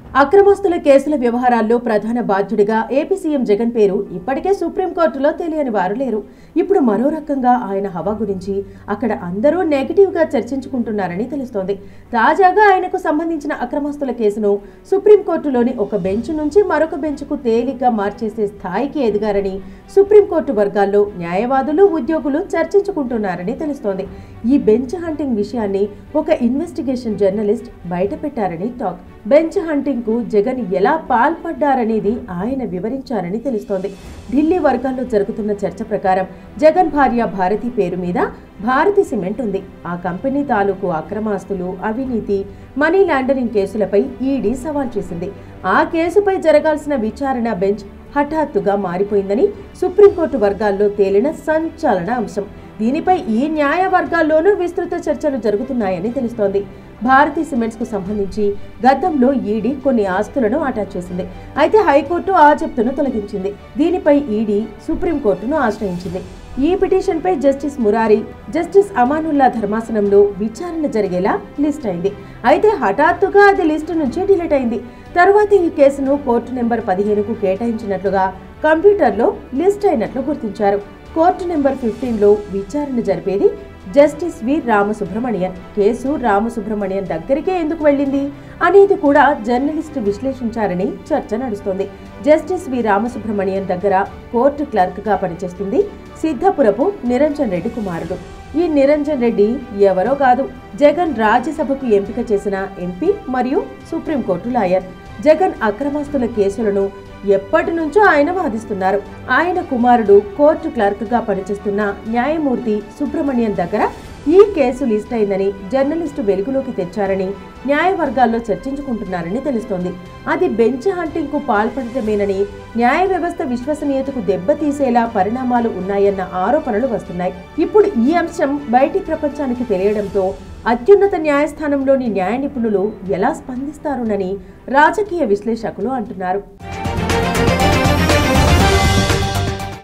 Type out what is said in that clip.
అక్రమస్తుల కేసుల వ్యవహారాల్లో ప్రధాన బాధ్యుడిగా ఏపీ సీఎం జగన్ పేరు ఇప్పటికే సుప్రీంకోర్టులో తెలియని వారు లేరు ఇప్పుడు మరో రకంగా ఆయన హవా గురించి అక్కడ అందరూ నెగిటివ్ గా చర్చించుకుంటున్నారని తెలుస్తోంది తాజాగా ఆయనకు సంబంధించిన అక్రమస్తుల కేసును సుప్రీంకోర్టులోని ఒక బెంచ్ నుంచి మరొక బెంచ్కు తేలిగ్గా మార్చేసే స్థాయికి ఎదిగారని సుప్రీంకోర్టు వర్గాల్లో న్యాయవాదులు ఉద్యోగులు చర్చించుకుంటున్నారని తెలుస్తోంది ఈ బెంచ్ హంటింగ్ విషయాన్ని ఒక ఇన్వెస్టిగేషన్ జర్నలిస్ట్ బయటపెట్టారని టాక్ బెంచ్ హంటింగ్ కు జగన్ ఎలా పాల్పడ్డారనేది ఆయన వివరించారని తెలుస్తోంది ఢిల్లీ వర్గాల్లో జరుగుతున్న చర్చ ప్రకారం జగన్ భార్య భారతి పేరు మీద భారతి సిమెంట్ ఉంది ఆ కంపెనీ తాలూకు అక్రమాస్తులు అవినీతి మనీ లాండరింగ్ కేసులపై ఈడీ సవాల్ చేసింది ఆ కేసుపై జరగాల్సిన విచారణ బెంచ్ హఠాత్తుగా మారిపోయిందని సుప్రీంకోర్టు వర్గాల్లో తేలిన సంచలన అంశం దీనిపై ఈ న్యాయ వర్గాల్లోనూ విస్తృత చర్చలు జరుగుతున్నాయని తెలుస్తోంది భారతీ సిమెంట్స్ కు సంబంధించి గతంలో ఈడీ కొన్ని ఆస్తులను అటాచ్ చేసింది అయితే హైకోర్టు ఆ జప్తును తొలగించింది దీనిపై ఈడీ సుప్రీంకోర్టును ఆశ్రయించింది ఈ పిటిషన్పై జస్టిస్ మురారి జస్టిస్ అమానుల్లా ధర్మాసనంలో విచారణ జరిగేలా లిస్ట్ అయింది అయితే హఠాత్తుగా అది లిస్టు నుంచి డిలీట్ అయింది తర్వాత ఈ కేసును కోర్టు నెంబర్ పదిహేనుకు కేటాయించినట్లుగా కంప్యూటర్లో లిస్ట్ అయినట్లు గుర్తించారు కోర్టు నెంబర్ ఫిఫ్టీన్లో విచారణ జరిపేది justice V Ramasubramanian case Ramasubramanian దగ్గరికే ఎందుకు వెళ్ళింది అనేది కూడా జర్నలిస్టు విశ్లేషించారని చర్చ నడుస్తోంది జస్టిస్ వి రామసుబ్రమణియన్ దగ్గర కోర్టు క్లర్క్ గా పనిచేస్తుంది సిద్ధపురపు నిరంజన్ రెడ్డి కుమారుడు ఈ నిరంజన్ రెడ్డి ఎవరో కాదు జగన్ రాజ్యసభకు ఎంపిక చేసిన ఎంపీ మరియు సుప్రీంకోర్టు లాయర్ జగన్ అక్రమాస్తుల కేసులను ఎప్పటి నుంచో ఆయన వాదిస్తున్నారు ఆయన కుమారుడు కోర్టు క్లర్క్ గా పనిచేస్తున్న న్యాయమూర్తి సుబ్రహ్మణ్యం దగ్గర ఈ కేసు లిస్ట్ అయిందని జర్నలిస్టు వెలుగులోకి తెచ్చారని న్యాయ వర్గాల్లో చర్చించుకుంటున్నారని తెలుస్తోంది అది బెంచ్ హంటింగ్ కు పాల్పడటమేనని న్యాయ వ్యవస్థ విశ్వసనీయతకు దెబ్బతీసేలా పరిణామాలు ఉన్నాయన్న ఆరోపణలు వస్తున్నాయి ఇప్పుడు ఈ అంశం బయటి ప్రపంచానికి తెలియడంతో అత్యున్నత న్యాయస్థానంలోని న్యాయ నిపుణులు ఎలా స్పందిస్తారోనని రాజకీయ విశ్లేషకులు అంటున్నారు